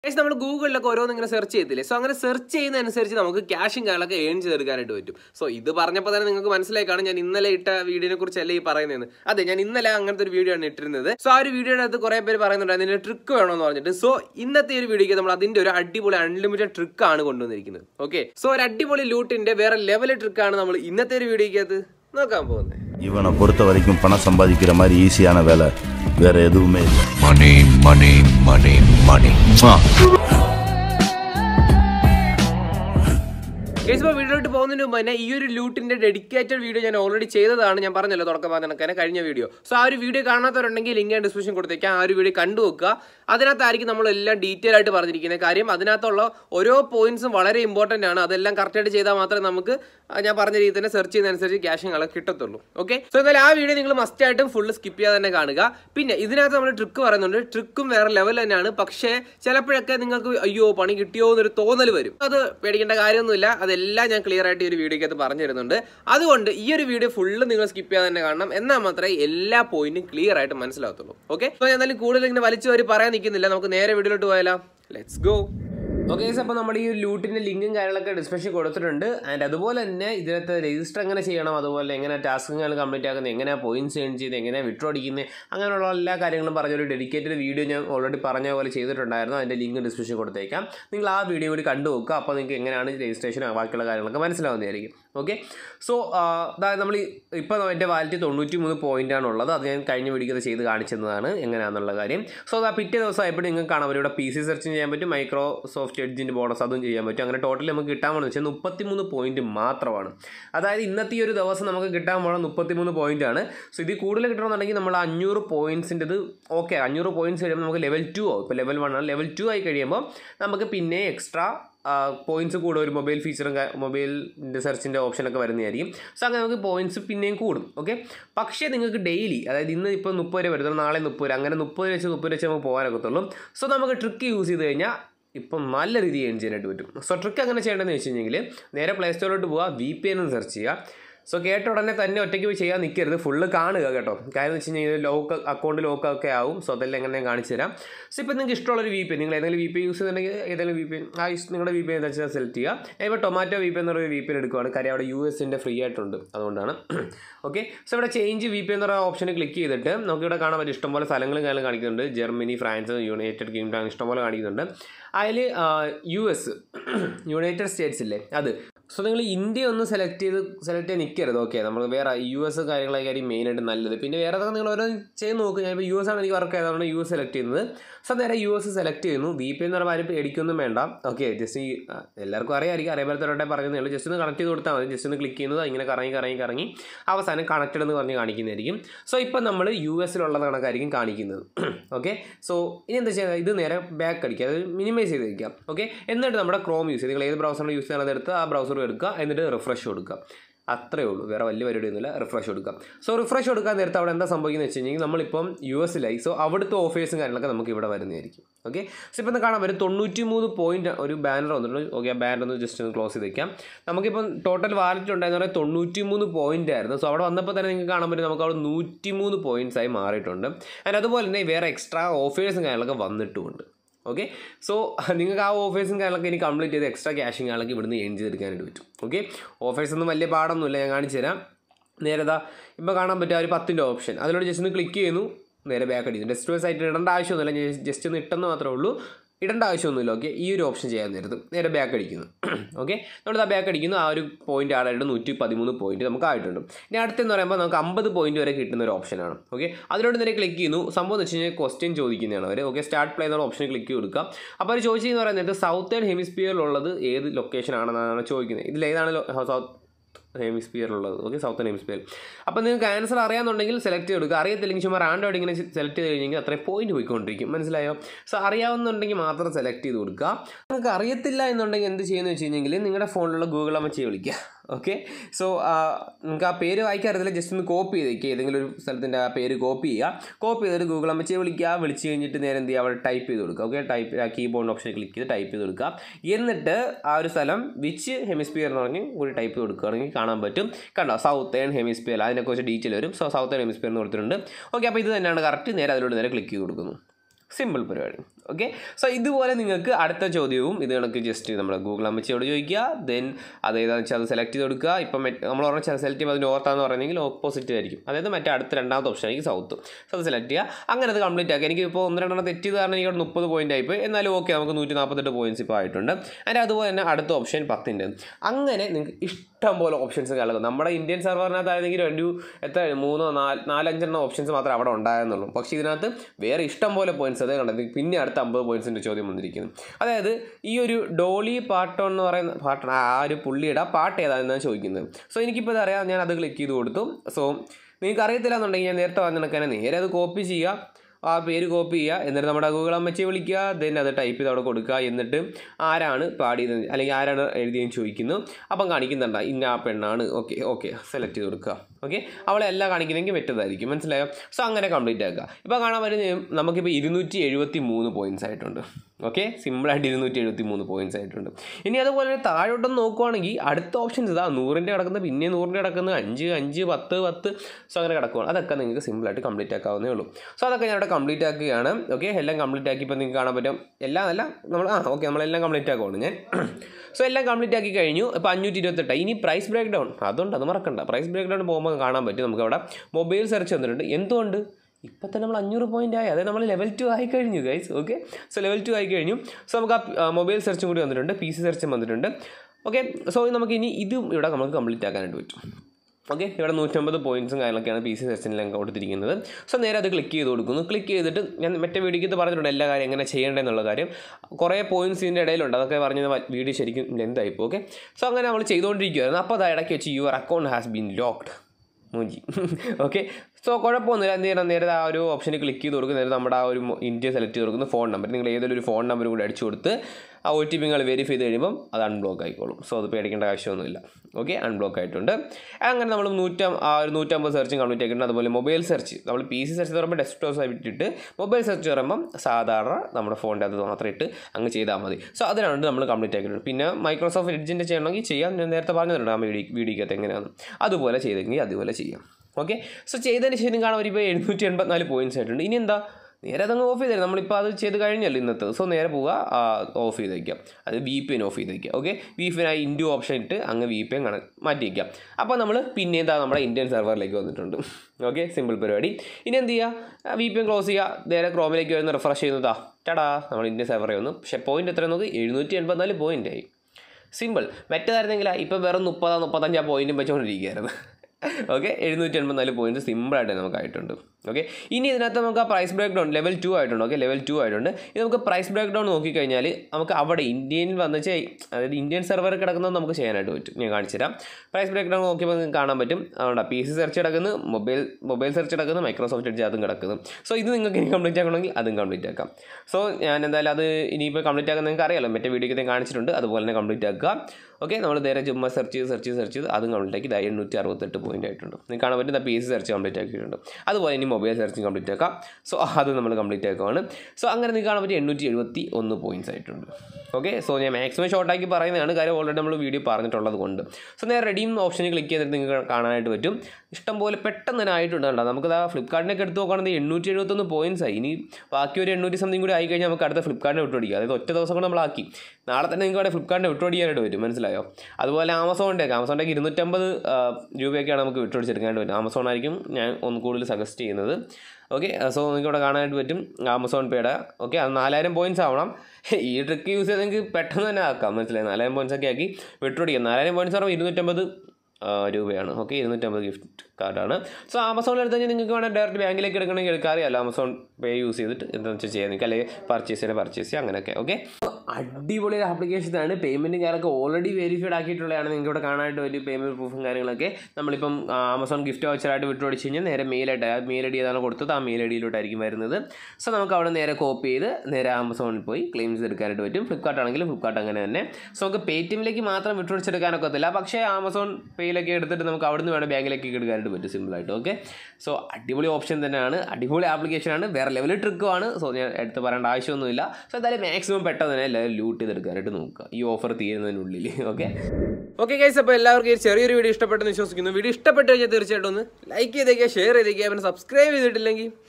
Guys നമ്മൾ ഗൂഗിളിലൊക്കെ ഓരോന്ന് ഇങ്ങനെ സെർച്ച് ചെയ്തില്ലേ സോ അങ്ങനെ സെർച്ച് ചെയ്യുന്നതനുസരിച്ച് നമുക്ക് ക്യാഷും കാര്യങ്ങളൊക്കെ ഏൺ ചെയ്തെടുക്കാനായിട്ട് പറ്റും സോ ഇത് പറഞ്ഞപ്പോൾ തന്നെ നിങ്ങൾക്ക് മനസ്സിലായി കാണും ഞാൻ ഇന്നലെ ഇട്ട വീഡിയോനെ കുറിച്ചല്ല ഈ പറയുന്നത് അതെ ഞാൻ ഇന്നലെ അങ്ങനത്തെ ഒരു വീഡിയോ ആണ് ഇട്ടിരുന്നത് സോ ആ ഒരു വീഡിയോയുടെ അകത്ത് കുറേ പേര് പറയുന്നുണ്ട് അതിന്റെ ട്രിക്ക് വേണമെന്ന് പറഞ്ഞിട്ട് സോ ഇന്നത്തെ ഈ ഒരു വീഡിയോക്ക് നമ്മൾ അതിന്റെ ഒരു അടിപൊളി അൺലിമിറ്റഡ് ട്രിക്ക് ആണ് കൊണ്ടുവന്നിരിക്കുന്നത് ഓക്കെ സോ ഒരു അടിപൊളി ലൂട്ടിന്റെ വേറെ ലെവൽ ട്രിക്കാണ് നമ്മൾ ഇന്നത്തെ ഒരു വീഡിയോക്കകത്ത് നോക്കാൻ പോകുന്നത് இவனை பொறுத்த வரைக்கும் பணம் சம்பாதிக்கிற மாதிரி ஈஸியான வேலை வேற எதுவுமே இல்லை Money, money, money, money. Guys ഇപ്പോൾ വീഡിയോയിട്ട് പോകുന്നതിന് മുമ്പ് തന്നെ ഈ ഒരു ലൂട്ടിന്റെ ഡെഡിക്കേറ്റഡ് വീഡിയോ ഞാൻ ഓൾറെഡി ചെയ്തതാണ് ഞാൻ പറഞ്ഞല്ലോ തുടക്കം പറഞ്ഞ കണക്കാനെ കഴിഞ്ഞ വീഡിയോ സോ ആ ഒരു വീഡിയോ കാണാത്തവരുണ്ടെങ്കിൽ ലിങ്ക് ഞാൻ ഡിസ്ക്രിപ്ഷൻ കൊടുത്തേക്കാം ആ ഒരു വീഡിയോ കണ്ടു നോക്കുക അതിനകത്തായിരിക്കും നമ്മളെല്ലാം ഡീറ്റെയിൽ ആയിട്ട് പറഞ്ഞിരിക്കുന്നത് കാര്യം അതിനകത്തുള്ള ഓരോ പോയിന്റ്സും വളരെ ഇമ്പോർട്ടൻ്റ് ആണ് അതെല്ലാം കറക്റ്റായിട്ട് ചെയ്താൽ മാത്രമേ നമുക്ക് ആ ഞാൻ പറഞ്ഞ രീതിയിൽ തന്നെ സെർച്ച് ചെയ്യുന്നതനുസരിച്ച് ക്യാഷ് കളെ കിട്ടത്തുള്ളൂ ഓക്കെ സോ എന്തായാലും ആ വീഡിയോ നിങ്ങൾ മസ്റ്റ് ആയിട്ടും ഫുള്ള് സ്കിപ്പ് ചെയ്യാതെ തന്നെ കാണുക പിന്നെ ഇതിനകത്ത് നമ്മൾ ട്രിക്ക് പറയുന്നുണ്ട് ട്രിക്കും വേറെ ലെവൽ തന്നെയാണ് പക്ഷേ ചിലപ്പോഴൊക്കെ നിങ്ങൾക്ക് അയ്യോ പണി കിട്ടിയോ എന്നൊരു തോന്നൽ വരും അത് പേടിക്കേണ്ട കാര്യമൊന്നുമില്ല അതെല്ലാം ഞാൻ ക്ലിയർ ആയിട്ട് ഈ ഒരു വീഡിയോക്കകത്ത് പറഞ്ഞു തരുന്നുണ്ട് അതുകൊണ്ട് ഈ ഒരു വീഡിയോ ഫുള്ള് നിങ്ങൾ സ്കിപ്പ് ചെയ്യാതെ തന്നെ കാണണം എന്നാൽ മാത്രമേ എല്ലാ പോയിന്റും ക്ലിയർ ആയിട്ട് മനസ്സിലാകത്തുള്ളൂ ഓക്കെ സോ ഞാൻ എന്തായാലും കൂടുതൽ ഇങ്ങനെ വലിച്ചു വരി പറയാൻ നിൽക്കുന്നില്ല നമുക്ക് നേരെ വീഡിയോയിലോട്ട് പോയാലോ ലെറ്റ്സ് ഗോ ഓക്കെ അപ്പോൾ നമ്മൾ ഈ ലൂട്ടിൻ്റെ ലിങ്കും കാര്യങ്ങളൊക്കെ ഡിസ്ക്രിപ്ഷൻ കൊടുത്തിട്ടുണ്ട് ആൻഡ് അതുപോലെ തന്നെ ഇതിനകത്ത് രജിസ്റ്റർ എങ്ങനെ ചെയ്യണം അതുപോലെ എങ്ങനെ ടാസ്കുകൾ കംപ്ലീറ്റ് ആക്കുന്നത് എങ്ങനെ പോയിന്റ്സ് ഏൺ ചെയ്യുന്നത് എങ്ങനെ വിഡ്രോ അടിക്കുന്നത് അങ്ങനെയുള്ള എല്ലാ കാര്യങ്ങളും പറഞ്ഞൊരു ഡെഡിക്കേറ്റഡ് വീഡിയോ ഞാൻ ഓൾറെഡി പറഞ്ഞ പോലെ ചെയ്തിട്ടുണ്ടായിരുന്നു അതിൻ്റെ ലിങ്ക് ഡിസ്ക്രിപ്ഷൻ കൊടുത്തേക്കാം നിങ്ങൾ ആ വീഡിയോ കൂടി കണ്ടു നോക്കുക അപ്പോൾ നിങ്ങൾക്ക് എങ്ങനെയാണ് രജിസ്ട്രേഷൻ ബാക്കിയുള്ള കാര്യങ്ങളൊക്കെ മനസ്സിലാവുന്നതായിരിക്കും ഓക്കെ സോ അതായത് നമ്മൾ ഇപ്പോൾ എൻ്റെ വാലിറ്റി തൊണ്ണൂറ്റി മൂന്ന് പോയിൻ്റാണ് ഉള്ളത് അത് ഞാൻ കഴിഞ്ഞ വീഡിയോ അത് ചെയ്ത് കാണിച്ചതാണ് എങ്ങനെയാണെന്നുള്ള കാര്യം സോ അത് ആ പിറ്റേ ദിവസം ആയപ്പോൾ നിങ്ങൾക്ക് കാണാം ഇവിടെ പി സി സെർച്ച് ചെയ്യാൻ പറ്റും മൈക്രോസോഫ്റ്റ് എഡ്ജിൻ്റെ ബോണസ് അതും ചെയ്യാൻ പറ്റും അങ്ങനെ ടോട്ടൽ നമുക്ക് കിട്ടാൻ പോകുന്നത് വെച്ചാൽ മുപ്പത്തിമൂന്ന് പോയിന്റ് മാത്രമാണ് അതായത് ഇന്നത്തെ ഈ ഒരു ദിവസം നമുക്ക് കിട്ടാൻ പോകുന്നത് മുപ്പത്തിമൂന്ന് പോയിന്റ് ആണ് സോ ഇതിൽ കൂടുതൽ കിട്ടണമെന്നുണ്ടെങ്കിൽ നമ്മൾ അഞ്ഞൂറ് പോയിന്റ്സിൻ്റെത് ഓക്കെ അഞ്ഞൂറ് പോയിന്റ്സ് കഴിയുമ്പോൾ നമുക്ക് ലെവൽ ടു ആവും ഇപ്പോൾ ലെവൽ വൺ ആണ് ലെവൽ ടു ആയി കഴിയുമ്പോൾ നമുക്ക് പിന്നെ എക്സ്ട്രാ പോയിന്റ്സ് കൂടും ഒരു മൊബൈൽ ഫീച്ചറും മൊബൈലിൻ്റെ സെർച്ചിൻ്റെ ഓപ്ഷനൊക്കെ വരുന്നതായിരിക്കും സോ അങ്ങനെ നമുക്ക് പോയിന്റ്സ് പിന്നെയും കൂടും ഓക്കെ പക്ഷേ നിങ്ങൾക്ക് ഡെയിലി അതായത് ഇന്ന് ഇപ്പോൾ മുപ്പത് രൂപ വരുന്നത് നാളെ മുപ്പത് രൂപ അങ്ങനെ മുപ്പത് വെച്ച് മുപ്പത് വെച്ച് നമുക്ക് പോകാനൊക്കത്തുള്ളൂ സോ നമുക്ക് ട്രിക്ക് യൂസ് ചെയ്ത് കഴിഞ്ഞാൽ ഇപ്പം നല്ല രീതിയിൽ ഏൺ ചെയ്യാനായിട്ട് പറ്റും സോ ട്രിക്ക് എങ്ങനെ ചെയ്യേണ്ടതെന്ന് വെച്ച് കഴിഞ്ഞെങ്കിൽ നേരെ പ്ലേ സ്റ്റോറിലോട്ട് പോവുക വി പി എൻ സെർച്ച് ചെയ്യുക സോ കേട്ട ഉടനെ തന്നെ ഒറ്റയ്ക്ക് പോയി ചെയ്യാൻ നിൽക്കരുത് ഫുള്ള് കാണുക കേട്ടോ കാര്യം എന്ന് വെച്ച് കഴിഞ്ഞാൽ ലോക്ക് അക്കൗണ്ട് ലോക്ക് ഒക്കെ ആവും സോ അതെല്ലാം എങ്ങനെ ഞാൻ കാണിച്ചു തരാം സോ ഇപ്പോൾ നിങ്ങൾക്ക് ഇഷ്ടമുള്ളൊരു വി പി എൻ നിങ്ങൾ ഏതെങ്കിലും വി പി യൂസ് ചെയ്യുന്നുണ്ടെങ്കിൽ ഏതെങ്കിലും വി പി എൻ ആ ഇഷ്- നിങ്ങളുടെ വി പി എൻ എന്താ വെച്ചാൽ സെലക്ട് ചെയ്യുക ഞാൻ ഇപ്പോൾ ടൊമാറ്റോ വി പി എന്ന് പറയുന്ന വി പി എൻ എടുക്കുവാണ് കാര്യം അവിടെ യു എസിൻ്റെ ഫ്രീ ആയിട്ടുണ്ട് അതുകൊണ്ടാണ് ഓക്കെ സോ ഇവിടെ ചേഞ്ച് വി പി എന്ന് പറയുന്ന ഓപ്ഷന് ക്ലിക്ക് ചെയ്തിട്ട് നമുക്ക് ഇവിടെ കാണാൻ പറ്റും ഇഷ്ടംപോലെ സ്ഥലങ്ങളും കാര്യങ്ങളും കാണിക്കുന്നുണ്ട് ജർമ്മനി ഫ്രാൻസ് യുണൈറ്റഡ് കിങ്ഡം ഇഷ്ടംപോലെ കാണിക്കുന്നുണ്ട് അതിൽ യു എസ് യുണൈറ്റഡ് സ്റ്റേറ്റ്സ് ഇല്ലേ അത് സോ നിങ്ങൾ ഇന്ത്യ ഒന്ന് സെലക്ട് ചെയ്ത് സെലക്ട് ചെയ്യാൻ നിൽക്കരുത് ഓക്കെ നമ്മൾ വേറെ യു എസ് കാര്യങ്ങളൊക്കെ ആയിരിക്കും മെയിനായിട്ട് നല്ലത് പിന്നെ വേറെ ഏതൊക്കെ നിങ്ങൾ ഓരോ ചെയ്ത് നോക്കുക ഞാനിപ്പോൾ യു എസ് ആണ് എനിക്ക് വർക്ക് ചെയ്തതാണ് യു എസ് സെലക്ട് ചെയ്യുന്നത് സോ നേരെ യു എസ് സെലക്ട് ചെയ്യുന്നു വി പി എന്ന് പറയുമ്പോൾ ആരും പേടിക്കൊന്നും വേണ്ട ഓക്കെ ജസ്റ്റ് ഈ ആ, എല്ലാവർക്കും അറിയാമായിരിക്കും അറിയാത്തവരോടെ പറയുന്നേ ഉള്ളൂ ജസ്റ്റ് ഒന്ന് കണക്ട് ചെയ്ത് കൊടുത്താൽ മതി ജസ്റ്റ് ഒന്ന് ക്ലിക്ക് ചെയ്യുന്നത് ഇങ്ങനെ കറങ്ങി കറങ്ങി കറങ്ങി അവസാനം കണക്റ്റഡ് എന്ന് പറഞ്ഞ് കാണിക്കുന്നതായിരിക്കും സോ ഇപ്പം നമ്മൾ യു എസിലുള്ള കണക്കായിരിക്കും കാണിക്കുന്നത് ഓക്കെ സോ ഇനി എന്താ ചെയ്യുക ഇത് നേരെ ബാക്ക് അടിക്കുക അത് മിനിമൈസ് ചെയ്ത് വയ്ക്കാം ഓക്കെ എന്നിട്ട് നമ്മുടെ ക്രോം യൂസ് ചെയ്ത് നിങ്ങൾ ഏത് ബ്രൗസറാണ് യൂസ് ചെയ്യുന്നത് എടുത്ത് ആ ബ്രൗസർ എടുക്കുക എന്നിട്ട് റിഫ്രഷ് കൊടുക്കുക അത്രേ ഉള്ളൂ വേറെ വലിയ പരിപാടിയൊന്നുമില്ല റിഫ്രഷ് കൊടുക്കാം സോ റിഫ്രഷ് കൊടുക്കാൻ നേരത്തെ അവിടെ എന്താ സംഭവിക്കുന്നത് വെച്ച് കഴിഞ്ഞാൽ നമ്മളിപ്പം യു എസിലായി സോ അവിടുത്തെ ഓഫേഴ്സും കാര്യങ്ങളൊക്കെ നമുക്ക് ഇവിടെ വരുന്നതായിരിക്കും ഓക്കെ സോ ഇപ്പം കാണാൻ വരും തൊണ്ണൂറ്റി മൂന്ന് പോയിന്റ് ഒരു ബാനർ വന്നിട്ടുണ്ട് ഓക്കെ ആ ബാനർ ഒന്ന് ജസ്റ്റ് ഒന്ന് ക്ലോസ് ചെയ്ത് വെക്കാം നമുക്കിപ്പം ടോട്ടൽ വാലറ്റ് ഉണ്ടായെന്ന് പറയുന്നത് തൊണ്ണൂറ്റി മൂന്ന് പോയിന്റ് ആയിരുന്നു സോ അവിടെ വന്നപ്പോൾ തന്നെ നിങ്ങൾക്ക് കാണാൻ പറ്റും നമുക്ക് അവിടെ നൂറ്റി മൂന്ന് പോയിന്റ്സ് ആയി മാറിയിട്ടുണ്ട് ആൻഡ് അതുപോലെ തന്നെ വേറെ എക്സ്ട്രാ ഓഫേഴ്സും കാര്യങ്ങളൊക്കെ വന്നിട്ടുമുണ്ട് ഓക്കെ സോ നിങ്ങൾക്ക് ആ ഓഫേഴ്സും കാര്യങ്ങളൊക്കെ ഇനി കംപ്ലീറ്റ് ചെയ്ത് എക്സ്ട്രാ ക്യാഷും കാര്യങ്ങളൊക്കെ ഇവിടുന്ന് ഏൺ ചെയ്തെടുക്കാനായിട്ട് പറ്റും ഓക്കെ ഓഫേഴ്സ് ഒന്നും വലിയ പാടൊന്നുമില്ല ഞാൻ കാണിച്ചു തരാം നേരെ ഇതാ ഇപ്പോൾ കാണാൻ പറ്റുക ഒരു പത്തിൻ്റെ ഓപ്ഷൻ അതിലൂടെ ജസ്റ്റ് ഒന്ന് ക്ലിക്ക് ചെയ്യുന്നു നേരെ ബാക്ക് അടിക്കുന്നു ടെസ്റ്റ് സൈറ്റ് ഇടേണ്ട ആവശ്യമൊന്നുമില്ല ഞാൻ ജസ്റ്റ് ഒന്ന് ഇട്ടെന്ന് മാത്രമേ ഉള്ളൂ ഇടേണ്ട ആവശ്യമൊന്നുമില്ല ഓക്കെ ഈ ഒരു ഓപ്ഷൻ ചെയ്യാൻ നേരത്ത് നേരെ ബാക്ക് അടിക്കുന്നു ഓക്കെ നമ്മൾ ആ ബാക്ക് അടിക്കുന്നു ആ ഒരു പോയിന്റ് ആടായിട്ട് നൂറ്റി പതിമൂന്ന് പോയിന്റ് നമുക്ക് ആയിട്ടുണ്ട് ഇനി അടുത്തെന്ന് പറയുമ്പോൾ നമുക്ക് അമ്പത് പോയിന്റ് വരെ കിട്ടുന്ന ഒരു ഓപ്ഷനാണ് ഓക്കെ അതിലോട്ട് നേരെ ക്ലിക്ക് ചെയ്യുന്നു സംഭവം എന്ന് വെച്ച് കഴിഞ്ഞാൽ ക്വസ്റ്റ്യൻ ചോദിക്കുന്നതാണ് അവർ ഓക്കെ സ്റ്റാർട്ട് പ്ലേ എന്നുള്ള ഓപ്ഷൻ ക്ലിക്ക് കൊടുക്കുക അപ്പോൾ അവർ ചോദിച്ചതെന്ന് പറയുന്നത് സൗത്തേൺ ഹെമിസ്ഫിയറിലുള്ളത് ഏത് ലൊക്കേഷൻ ആണെന്നാണ് ചോദിക്കുന്നത് ഇതിൽ ഏതാണ് സൗത്ത് ഹെമിസ്ഫിയറിലുള്ളത് ഓക്കെ സൗത്തേൺ ഹെമിസ്ഫിയർ അപ്പോൾ നിങ്ങൾക്ക് ആൻസർ അറിയാമെന്നുണ്ടെങ്കിൽ സെലക്ട് ചെയ്ത് കൊടുക്കുക അറിയത്തില്ലെങ്കിൽ ചുമ്മാ റാൻഡോയിട്ട് ഇങ്ങനെ സെലക്ട് ചെയ്ത് കഴിഞ്ഞെങ്കിൽ അത്രയും പോയിന്റ് പോയിക്കൊണ്ടിരിക്കും മനസ്സിലായോ സോ അറിയാവുന്നുണ്ടെങ്കിൽ മാത്രം സെലക്ട് ചെയ്ത് കൊടുക്കുക നിങ്ങൾക്ക് അറിയത്തില്ല എന്നുണ്ടെങ്കിൽ എന്ത് ചെയ്യുന്നത് വെച്ച് കഴിഞ്ഞെങ്കിൽ നിങ്ങളുടെ ഫോണിലുള്ള ഗൂഗിൾ അമ്മച്ചയെ വിളിക്കുക ഓക്കെ സോ നിങ്ങൾക്ക് ആ പേര് വായിക്കാൻ അറിയത്തില്ല ജസ്റ്റ് ഒന്ന് കോപ്പി ചെയ്ത് വയ്ക്കുക ഏതെങ്കിലും ഒരു സ്ഥലത്തിൻ്റെ ആ പേര് കോപ്പി ചെയ്യുക കോപ്പി ചെയ്തിട്ട് ഗൂഗിൾ അമ്മച്ചയെ വിളിക്കുക വിളിച്ച് കഴിഞ്ഞിട്ട് നേരെ എന്ത് ചെയ്യുക അവിടെ ടൈപ്പ് ചെയ്ത് കൊടുക്കുക ഓക്കെ ടൈപ്പ് ആ കീബോർഡ് ഓപ്ഷൻ ക്ലിക്ക് ചെയ്ത് ടൈപ്പ് ചെയ്ത് കൊടുക്കുക എന്നിട്ട് ആ ഒരു സ്ഥലം വിച്ച് ഹെമിസ്ഫിയർ എന്ന് പറഞ്ഞ് കൂടി ടൈപ്പ് ചെയ്ത് കൊടുക്കുകയാണെങ്കിൽ കാണാൻ പറ്റും കണ്ടോ സൗത്തേൺ ഹെമിസ്ഫിയർ അതിനെക്കുറിച്ച് ഡീറ്റെയിൽ വരും സോ സൗത്തേൺ ഹെമിസ്ഫിയർ എന്ന് കൊടുത്തിട്ടുണ്ട് ഓക്കെ അപ്പോൾ ഇത് തന്നെയാണ് കറക്റ്റ് നേരെ അതിലൂടെ നേരെ ക്ലിക്ക് ചെയ്ത് കൊടുക്കുന്നു സിമ്പിൾ പരിപാടി ഓക്കെ സോ ഇതുപോലെ നിങ്ങൾക്ക് അടുത്ത ചോദ്യവും ഇത് കണക്ക് ജസ്റ്റ് നമ്മുടെ ഗൂഗിൾ അമ്മച്ചിയോട് ചോദിക്കുക ദെൻ അതേതാണെന്ന് വെച്ചാൽ അത് സെലക്ട് ചെയ്ത് കൊടുക്കുക ഇപ്പം മറ്റ് നമ്മൾ പറഞ്ഞ സെലക്ട് ചെയ്യുമ്പോൾ അത് നോർത്താന്ന് പറയുന്നെങ്കിൽ ഓപ്പോസിറ്റ് ആയിരിക്കും അതായത് മറ്റേ അടുത്ത രണ്ടാമത്തെ ഓപ്ഷൻ ആയിരിക്കും സൗത്ത് സോ അത് സെലക്ട് ചെയ്യുക അങ്ങനെ അത് കംപ്ലീറ്റ് ആക്കുക എനിക്ക് ഇപ്പോൾ ഒന്ന് രണ്ടെണ്ണം തെറ്റിയത് കാരണം എനിക്ക് അവിടെ മുപ്പത് പോയിന്റ് ആയിപ്പോയി എന്നാലും ഓക്കെ നമുക്ക് നൂറ്റി നാൽപ്പത്തെട്ട് പോയിന്റ്സ് ഇപ്പോൾ ആയിട്ടുണ്ട് അതിൻ്റെ അതുപോലെ തന്നെ അടുത്ത ഓപ്ഷൻ പത്തിൻ്റെ അങ്ങനെ നിങ്ങൾക്ക് ഇഷ്ടം പോലെ ഓപ്ഷൻസ് കളക്കും നമ്മുടെ ഇന്ത്യൻ സെർവറിനകത്തായിരുന്നെങ്കിൽ ഒരു എത്ര മൂന്നോ നാല് നാലഞ്ചെണ്ണം ഓപ്ഷൻസ് മാത്രമേ അവിടെ ഉണ്ടായിരുന്നുള്ളൂ പക്ഷേ ഇതിനകത്ത് വേറെ ഇഷ്ടം പോലെ പോയിന്റ്സ് അതേ കണ്ടത് പിന്നെ അടുത്ത അമ്പത് പോയിന്റ്സിൻ്റെ ചോദ്യം വന്നിരിക്കുന്നു അതായത് ഈ ഒരു ഡോളി പാട്ടോ എന്ന് പറയുന്ന പാട്ട് ആ ഒരു പുള്ളിയുടെ പാട്ട് ഏതാണെന്നാണ് ചോദിക്കുന്നത് സോ എനിക്കിപ്പോൾ അറിയാം ഞാൻ അത് ക്ലിക്ക് ചെയ്ത് കൊടുത്തു സോ നിങ്ങൾക്ക് അറിയത്തില്ല എന്നുണ്ടെങ്കിൽ ഞാൻ നേരത്തെ വന്ന കണക്കാനെ നേരെ അത് കോപ്പി ചെയ്യുക ആ പേര് കോപ്പി ചെയ്യുക എന്നിട്ട് നമ്മുടെ ഗൂഗിൾ അമ്മച്ചിയെ വിളിക്കുക ദെൻ അത് ടൈപ്പ് ചെയ്ത് അവിടെ കൊടുക്കുക എന്നിട്ട് ആരാണ് പാടിയത് അല്ലെങ്കിൽ ആരാണ് എഴുതിയെന്ന് ചോദിക്കുന്നു അപ്പം കാണിക്കുന്നുണ്ട ഇന്ന ആ പെണ്ണാണ് ഓക്കെ ഓക്കെ സെലക്ട് ചെയ്ത് കൊടുക്കുക ഓക്കെ അവളെ എല്ലാം കാണിക്കുന്നെങ്കിൽ പറ്റതായിരിക്കും മനസ്സിലായോ സോ അങ്ങനെ കംപ്ലീറ്റ് ആക്കുക ഇപ്പോൾ കാണാൻ പറ്റുന്ന നമുക്കിപ്പോൾ ഇരുന്നൂറ്റി എഴുപത്തി മൂന്ന് പോയിൻറ്റ്സ് ആയിട്ടുണ്ട് ഓക്കെ സിമ്പിളായിട്ട് ഇരുന്നൂറ്റി എഴുപത്തി മൂന്ന് പോയിൻറ്റ്സ് ആയിട്ടുണ്ട് ഇനി അതുപോലെ തന്നെ താഴോട്ടൊന്ന് നോക്കുവാണെങ്കിൽ അടുത്ത ഓപ്ഷൻസ് ഇതാ നൂറിൻ്റെ കിടക്കുന്ന പിന്നെ നൂറിൻ്റെ കിടക്കുന്ന അഞ്ച് അഞ്ച് പത്ത് പത്ത് സോ അങ്ങനെ കിടക്കുകയാണ് അതൊക്കെ നിങ്ങൾക്ക് സിമ്പിളായിട്ട് കംപ്ലീറ്റ് ആക്കാവുന്നേ ഉള്ളൂ സോ അതൊക്കെ ഞാൻ അവിടെ കംപ്ലീറ്റ് ആക്കുകയാണ് ഓക്കെ എല്ലാം കംപ്ലീറ്റ് ആക്കി ഇപ്പോൾ നിങ്ങൾക്ക് കാണാൻ പറ്റും എല്ലാം അല്ല നമ്മൾ ആ ഓക്കെ നമ്മളെല്ലാം കംപ്ലീറ്റ് ആക്കുവാണ് ഞാൻ സോ എല്ലാം കംപ്ലീറ്റ് ആക്കി കഴിഞ്ഞു ഇപ്പോൾ അഞ്ഞൂറ്റി ഇരുപത്തെട്ട് ഇനി പ്രൈസ് ബ്രേക്ക് ഡൗൺ അതുകൊണ്ട് അത് മറക്കണ്ട പ്രൈസ് ബ്രേക്ക് ഡൗൺ പോകുമ്പോൾ കാണാൻ പറ്റും നമുക്ക് അവിടെ മൊബൈൽ സെർച്ച് വന്നിട്ടുണ്ട് എന്തുകൊണ്ട് ഇപ്പം തന്നെ നമ്മൾ അഞ്ഞൂറ് പോയിന്റ് ആയി അതായത് നമ്മൾ ലെവൽ ടു ആയി കഴിഞ്ഞു guys okay so level two ആയി കഴിഞ്ഞു സോ നമുക്ക് ആ മൊബൈൽ സെർച്ചും കൂടി വന്നിട്ടുണ്ട് പി സി സെർച്ചും വന്നിട്ടുണ്ട് ഓക്കെ സോ നമുക്ക് ഇനി ഇതും ഇവിടെ നമുക്ക് കംപ്ലീറ്റ് ആക്കാനായിട്ട് പറ്റും ഓക്കെ ഇവിടെ നൂറ്റമ്പത് പോയിന്റ്സും കാര്യങ്ങളൊക്കെയാണ് പി സി സെർച്ചിനെല്ലാം കൊടുത്തിരിക്കുന്നത് സോ നേരെ അത് ക്ലിക്ക് ചെയ്ത് കൊടുക്കുന്നു ക്ലിക്ക് ചെയ്തിട്ട് ഞാൻ മറ്റേ വീഡിയോക്ക് പറഞ്ഞിട്ടുണ്ട് എല്ലാ കാര്യം എങ്ങനെ ചെയ്യേണ്ടതെന്നുള്ള കാര്യം കുറേ പോയിന്റ്സ് ഇതിൻ്റെ ഇടയിലുണ്ട് അതൊക്കെ പറഞ്ഞ വീഡിയോ ശരിക്കും ലെന്തായിപ്പോൾ ഓക്കെ സോ അങ്ങനെ നമ്മൾ ചെയ്തുകൊണ്ടിരിക്കുകയായിരുന്നു അപ്പോൾ അത് ഇടയ്ക്ക് വെച്ച് your account has been locked മൂഞ്ചി ഓക്കെ സോ കുഴപ്പമൊന്നുമില്ല എന്ത് ചെയ്യണം നേരെ ആ ഒരു ഓപ്ഷനിൽ ക്ലിക്ക് ചെയ്ത് കൊടുക്കും നേരെ നമ്മുടെ ആ ഒരു ഇന്ത്യ സെലക്ട് ചെയ്ത് കൊടുക്കുന്ന ഫോൺ നമ്പർ നിങ്ങൾ ഏതെങ്കിലും ഒരു ഫോൺ നമ്പർ കൂടി അടിച്ചു കൊടുത്ത് ആ ഒ ടി പി നിങ്ങൾ വെരിഫൈ ചെയ്ത് കഴിയുമ്പോൾ അത് അൺബ്ലോക്ക് ആയിക്കോളും സോ അത് പേടിക്കേണ്ട ആവശ്യമൊന്നുമില്ല ഓക്കെ അൺബ്ലോക്ക് ആയിട്ടുണ്ട് അങ്ങനെ നമ്മൾ നൂറ്റം ആ ഒരു നൂറ്റമ്പത് സെർച്ചും കംപ്ലീറ്റ് ആക്കിയിട്ടുണ്ട് അതുപോലെ മൊബൈൽ സെർച്ച് നമ്മൾ പി സി സെർച്ച് പറയുമ്പോൾ ഡെസ്ക്ടോപ്പ് ഇട്ടിട്ട് മൊബൈൽ സെർച്ച് പറയുമ്പം സാധാരണ നമ്മുടെ ഫോണിൻ്റെ അത് മാത്രം ഇട്ട് അങ്ങ് ചെയ്താൽ മതി സോ അതിനാണ് നമ്മൾ കംപ്ലീറ്റ് ആക്കിയിട്ടുണ്ട് പിന്നെ മൈക്രോസോഫ്റ്റ് എഡ്ജിൻ്റെ ചെയ്യണമെങ്കിൽ ചെയ്യാം ഞാൻ നേരത്തെ പറഞ്ഞു തരുന്നുണ്ട് ആ വീഡിയോ വീഡിയോക്കകത്ത് എങ്ങനെയാണ് അതുപോലെ ചെയ്തെങ്കിൽ അതുപോലെ ചെയ്യാം ഓക്കെ സോ ചെയ്തതിന് ശേഷം കാണാൻ ഇപ്പോൾ എഴുന്നൂറ്റി എൺപത്തിനാല് പോയിൻറ്റ്സ് ആയിട്ടുണ്ട് ഇനി എന്താ നേരെ അതങ്ങ് ഓഫ് ചെയ്ത് തരാം നമ്മളിപ്പോൾ അത് ചെയ്ത് കഴിഞ്ഞല്ലോ ഇന്നത്തെ സോ നേരെ പോവുക ഓഫ് ചെയ്ത് വയ്ക്കാം അത് വി പി എൻ ഓഫ് ചെയ്ത് വയ്ക്കുക ഓക്കെ വി പി എൻ ഇൻഡു ഓപ്ഷൻ ഇട്ട് അങ്ങ് വി പി എൻ കണക്ക് മാറ്റി വയ്ക്കാം അപ്പോൾ നമ്മൾ പിന്നെ എന്താ നമ്മുടെ ഇന്ത്യൻ സെർവറിലേക്ക് വന്നിട്ടുണ്ട് ഓക്കെ സിമ്പിൾ പരിപാടി ഇനി എന്ത് ചെയ്യുക വി പി എൻ ക്ലോസ് ചെയ്യുക നേരെ ക്രോമിലേക്ക് വരുന്ന റിഫ്രഷ് ചെയ്യുന്നതാ ടടാ നമ്മൾ ഇന്ത്യൻ സെർവറിൽ വന്നു പക്ഷേ പോയിന്റ് എത്ര നോക്ക് എഴുന്നൂറ്റി എൺപത്തിനാല് പോയിൻ്റ് ആയി സിമ്പിൾ മറ്റേതായിരുന്നെങ്കിൽ ഇപ്പം വെറും മുപ്പതാ മുപ്പത്തഞ്ചാ പോയിന്റും വെച്ചുകൊണ്ടിരിക്കുകയായിരുന്നു ഓക്കെ എഴുന്നൂറ്റി എൺപത്തിനാല് പോയിന്റ് സിമ്പിളായിട്ട് നമുക്കായിട്ടുണ്ട് ഓക്കെ ഇനി ഇതിനകത്ത് നമുക്ക് ആ price break down level two ആയിട്ടുണ്ട് ഓക്കെ ലെവൽ ടു ആയിട്ടുണ്ട് ഇത് നമുക്ക് പ്രൈസ് ബ്രേക്ക് ഡൗൺ നോക്കിക്കഴിഞ്ഞാൽ നമുക്ക് അവിടെ ഇന്ത്യയിൽ വന്ന് ചെയ് അതായത് ഇന്ത്യൻ സെർവർ കിടക്കുന്നത് നമുക്ക് ചെയ്യാനായിട്ട് പറ്റും ഞാൻ കാണിച്ചു തരാം പ്രൈസ് ബ്രേക്ക് ഡൗൺ നോക്കിയപ്പോൾ നിങ്ങൾക്ക് കാണാൻ പറ്റും അതുകൊണ്ട് പി സി സെർച്ച് കിടക്കുന്നു മൊബൈൽ മൊബൈൽ സെർച്ച് കിടക്കുന്നു മൈക്രോസോഫ്റ്റ് എഡ്ജ് അതും കിടക്കുന്നു സോ ഇത് നിങ്ങൾക്ക് ഇനി കംപ്ലീറ്റ് ആക്കണമെങ്കിൽ അതും കംപ്ലീറ്റ് ആക്കാം സോ ഞാൻ എന്തായാലും അത് ഇനിയിപ്പോൾ കംപ്ലീറ്റ് ആക്കാൻ നിങ്ങൾക്ക് അറിയാലോ മറ്റേ വീഡിയോക്ക് ഞാൻ കാണിച്ചിട്ടുണ്ട് അതുപോലെ തന്നെ കംപ്ലീറ്റ് ആക്കുക ഓക്കെ നമ്മൾ നേരെ ചുമ്മാ സെർച്ച് ചെയ്ത് സെർച്ച് ചെയ്ത് സെർച്ച് ചെയ്ത് അതും കംപ്ലീറ്റ് ആക്കി ഇതായി എണ്ണൂറ്റി അറുപത്തെട്ട് പോയിന്റ് ആയിട്ടുണ്ട് നിങ്ങൾക്ക് കാണാൻ പറ്റുന്ന പി എസ് സെർച്ച് കംപ്ലീറ്റ് ആക്കിയിട്ടുണ്ട് അതുപോലെ ഇനി മൊബൈൽ സെർച്ച് കംപ്ലീറ്റ് ആക്കാം സോ അത് നമ്മൾ കംപ്ലീറ്റ് ആക്കുവാണ് സോ അങ്ങനെ നിങ്ങൾക്ക് കാണാൻ പറ്റിയ എണ്ണൂറ്റി എഴുപത്തി ഒന്ന് പോയിന്റ്സ് ആയിട്ടുണ്ട് ഓക്കെ സോ ഞാൻ മാക്സിമം ഷോർട്ടാക്കി പറയുന്നതാണ് കാര്യം ഓൾറെഡി നമ്മൾ വീഡിയോ പറഞ്ഞിട്ടുള്ളത് കൊണ്ട് സോ നേരെ റെഡീം ഓപ്ഷനിൽ ക്ലിക്ക് ചെയ്തിട്ട് നിങ്ങൾക്ക് കാണാനായിട്ട് പറ്റും ഇഷ്ടം പോലെ പെട്ടെന്ന് തന്നെ ആയിട്ടുണ്ട് കേട്ടോ നമുക്കത് ആ ഫ്ലിപ്കാർട്ടിനൊക്കെ എടുത്ത് നോക്കുകയാണെങ്കിൽ എണ്ണൂറ്റി എഴുപത്തൊന്ന് പോയിന്റ്സ് ആയി ഇനി ബാക്കി ഒരു എണ്ണൂറ്റി സംതിങ് കൂടി ആയി കഴിഞ്ഞാൽ നമുക്ക് അടുത്ത ഫ്ലിപ്കാർട്ടിനെ വിട്ടുപിടിക്കുക അതായത് ഒറ്റ ദിവസം കൊണ്ട് നമ്മളാക്കി നാളെ തന്നെ നിങ്ങൾക്ക് അവിടെ ഫ്ലിപ്കാർട്ടിനെ വിട്ടുപിടിക്കാനായിട്ട് വരും മനസ്സിലായോ അതുപോലെ ആമസോണിൻ്റെ ഒക്കെ ആമസോണിൻ്റെ ഇരുന്നൂറ്റമ്പത് ആ, രൂപയൊക്കെയാണ് നമുക്ക് വിട്ടുപിടിച്ചെടുക്കാനായിട്ട് വരും ആമസോൺ ആയിരിക്കും ഞാൻ ഒന്ന് കൂടുതൽ സജസ്റ്റ് ചെയ്യുന്നത് ഓക്കെ സോ നിങ്ങൾക്ക് ഇവിടെ കാണാനായിട്ട് പറ്റും ആമസോൺ പേയുടെ ഓക്കെ അത് നാലായിരം പോയിൻറ്റ്സ് ആവണം ഈ ട്രിക്ക് യൂസ് ചെയ്ത് നിങ്ങൾക്ക് പെട്ടെന്ന് തന്നെ ആക്കാം മനസ്സിലായി നാലായിരം പോയിൻറ്റ്സ് ഒക്കെ ആക്കി വിട്ടുപിടിക്കാം നാലായിരം പോയിൻറ്റ്സ് ആകുമ്പോൾ ഇരുന്നൂറ്റമ്പത് ആ, രൂപയാണ് ഓക്കെ ഇരുന്നൂറ്റമ്പത് ഗിഫ്റ്റ് കാർഡാണ് സോ ആമസോണിൽ എടുത്ത് കഴിഞ്ഞാൽ നിങ്ങൾക്ക് വേണമെങ്കിൽ ഡയറക്റ്റ് ബാങ്കിലേക്ക് എടുക്കണമെങ്കിൽ എടുക്കാൻ അറിയാമല്ലോ ആമസോൺ പേ യൂസ് ചെയ്തിട്ട് എന്താണെന്ന് വെച്ചാൽ ചെയ്യാൻ നിങ്ങൾക്ക് അല്ലെങ്കിൽ പർച്ചേസ് ചെയ്യാൻ പർച്ചേസ് ചെയ്യാം അങ്ങനെയൊക്കെ ഓക്കെ അടിപൊളി ഒരു ആപ്ലിക്കേഷനാണ് പേയ്മെൻറ്റും കാര്യങ്ങളൊക്കെ ഓൾറെഡി വെരിഫൈഡ് ആക്കിയിട്ടുള്ളതാണ് നിങ്ങൾക്ക് ഇവിടെ കാണാനായിട്ട് വലിയ പേയ്മെൻറ്റ് പ്രൂഫും കാര്യങ്ങളൊക്കെ നമ്മളിപ്പം ആമസോൺ ഗിഫ്റ്റ് വൗച്ചറായിട്ട് വിട്ടുപിടിച്ച് കഴിഞ്ഞാൽ നേരെ മെയിലായിട്ട് ആ മെയിൽ ഐ ഡി ഏതാണ് കൊടുത്തത് ആ മെയിൽ ഐ ഡിയിലോട്ടായിരിക്കും വരുന്നത് സോ നമുക്ക് അവിടെ നേരെ കോപ്പി ചെയ്ത് നേരെ ആമസോണിൽ പോയി ക്ലെയിം ചെയ്തെടുക്കാനായിട്ട് പറ്റും ഫ്ലിപ്കാർട്ട് ആണെങ്കിലും ഫ്ലിപ്കാർട്ട് അങ്ങനെ തന്നെ സോ നമുക്ക് പേ ടി എമ്മിലേക്ക് മാത്രം വിട്ടുപിടിച്ചെടുക്കാനൊക്കെ ഒത്തില്ല പക്ഷേ ആമസോൺ പേയിലൊക്കെ എടുത്തിട്ട് നമുക്ക് അവിടെ നിന്ന് വേണം ബാങ്കിലേക്ക് എടുക്കാനായിട്ട് പറ്റും സിമ്പിളായിട്ട് ഓക്കെ സോ അടിപൊളി ഓപ്ഷൻ തന്നെയാണ് അടിപൊളി ആപ്ലിക്കേഷനാണ് വേറെ ലെവൽ ട്രിക്കുമാണ് സോ ഞാൻ എടുത്ത് പറയേണ്ട ആവശ്യമൊന്നുമില്ല സോ എന്തായാലും മാക്സിമം പെട്ടെന്ന് തന്നെ എല്ലാവരും ലൂട്ട് ചെയ്തെടുക്കാനായിട്ട് നോക്കുക ഈ ഓഫർ തീരുന്നതിനുള്ളിൽ ഓക്കെ ഓക്കെ ഗൈസ് അപ്പോൾ എല്ലാവർക്കും ഈ ചെറിയൊരു വീഡിയോ ഇഷ്ടപ്പെട്ടെന്ന് വിശ്വസിക്കുന്നു വീഡിയോ ഇഷ്ടപ്പെട്ട് കഴിഞ്ഞാൽ തീർച്ചയായിട്ടും ഒന്ന് ലൈക്ക് ചെയ്തേക്കുക ഷെയർ ചെയ്തേക്കുക പിന്നെ സബ്സ്ക്രൈബ് ചെയ്തിട്ടില്ലെങ്കിൽ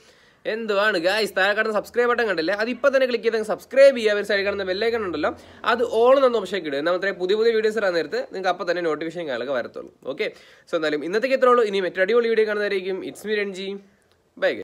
എന്തുവാണ് ഗായ്സ് താഴെ കാണുന്ന സബ്സ്ക്രൈബ് ബട്ടൺ കണ്ടില്ലേ അത് ഇപ്പോൾ തന്നെ ക്ലിക്ക് ചെയ്ത് സബ്സ്ക്രൈബ് ചെയ്യുക ഒരു സൈഡിൽ കാണുന്ന ബെല്ലൈക്കൺ ഉണ്ടല്ലോ അത് ഓൾ എന്ന ഓപ്ഷൻ ഇടുക എന്നാൽ മാത്രമേ പുതിയ പുതിയ വീഡിയോസ് ഇടാൻ നേരത്ത് നിങ്ങൾക്ക് അപ്പോൾ തന്നെ നോട്ടിഫിക്കേഷൻ കാര്യങ്ങളൊക്കെ വരത്തുള്ളൂ ഓക്കെ സോ എന്തായാലും ഇന്നത്തേക്ക് ഇത്രേ ഉള്ളൂ ഇനി മറ്റൊരു അടിപൊളി വീഡിയോ കാണുന്നതായിരിക്കും ഇറ്റ്സ് മീ രൺജി ബൈ